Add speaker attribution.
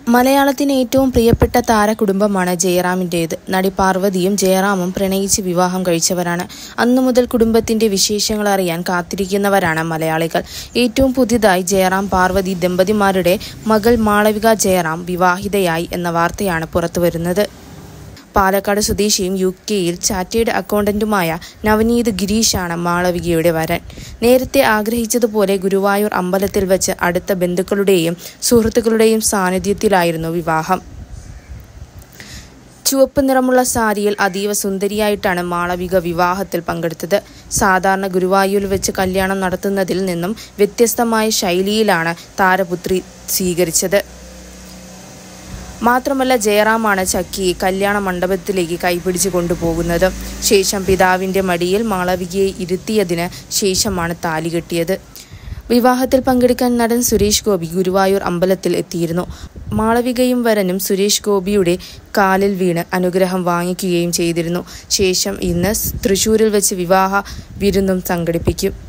Speaker 1: മലയാളത്തിന് ഏറ്റവും പ്രിയപ്പെട്ട താരകുടുംബമാണ് ജയറാമിൻ്റേത് നടി പാർവതിയും ജയറാമും പ്രണയിച്ച് വിവാഹം കഴിച്ചവരാണ് അന്നു മുതൽ കുടുംബത്തിന്റെ വിശേഷങ്ങൾ അറിയാൻ കാത്തിരിക്കുന്നവരാണ് മലയാളികൾ ഏറ്റവും പുതിയതായി ജയറാം പാർവതി ദമ്പതിമാരുടെ മകൾ മാളവിക ജയറാം വിവാഹിതയായി എന്ന വാർത്തയാണ് പുറത്തുവരുന്നത് പാലക്കാട് സ്വദേശിയും യു കെയിൽ ചാർട്ടേഡ് അക്കൗണ്ടന്റുമായ നവനീത് ഗിരീഷാണ് മാളവികയുടെ വരൻ നേരത്തെ ആഗ്രഹിച്ചതുപോലെ ഗുരുവായൂർ അമ്പലത്തിൽ വെച്ച് അടുത്ത ബന്ധുക്കളുടെയും സുഹൃത്തുക്കളുടെയും സാന്നിധ്യത്തിലായിരുന്നു വിവാഹം ചുവപ്പ് നിറമുള്ള സാരിയിൽ അതീവ സുന്ദരിയായിട്ടാണ് മാളവിക വിവാഹത്തിൽ പങ്കെടുത്തത് സാധാരണ ഗുരുവായൂരിൽ വെച്ച് കല്യാണം നടത്തുന്നതിൽ നിന്നും വ്യത്യസ്തമായ ശൈലിയിലാണ് താരപുത്രി സ്വീകരിച്ചത് മാത്രമല്ല ജയറാമാണ് ചക്കിയെ കല്യാണ മണ്ഡപത്തിലേക്ക് കൈപിടിച്ച് കൊണ്ടുപോകുന്നത് ശേഷം പിതാവിന്റെ മടിയിൽ മാളവികയെ ഇരുത്തിയതിന് ശേഷമാണ് താലി കെട്ടിയത് വിവാഹത്തിൽ പങ്കെടുക്കാൻ നടൻ സുരേഷ് ഗോപി ഗുരുവായൂർ അമ്പലത്തിൽ എത്തിയിരുന്നു മാളവികയും വരനും സുരേഷ് ഗോപിയുടെ കാലിൽ വീണ് അനുഗ്രഹം വാങ്ങിക്കുകയും ചെയ്തിരുന്നു ശേഷം ഇന്ന് തൃശൂരിൽ വെച്ച് വിവാഹ വിരുന്നും സംഘടിപ്പിക്കും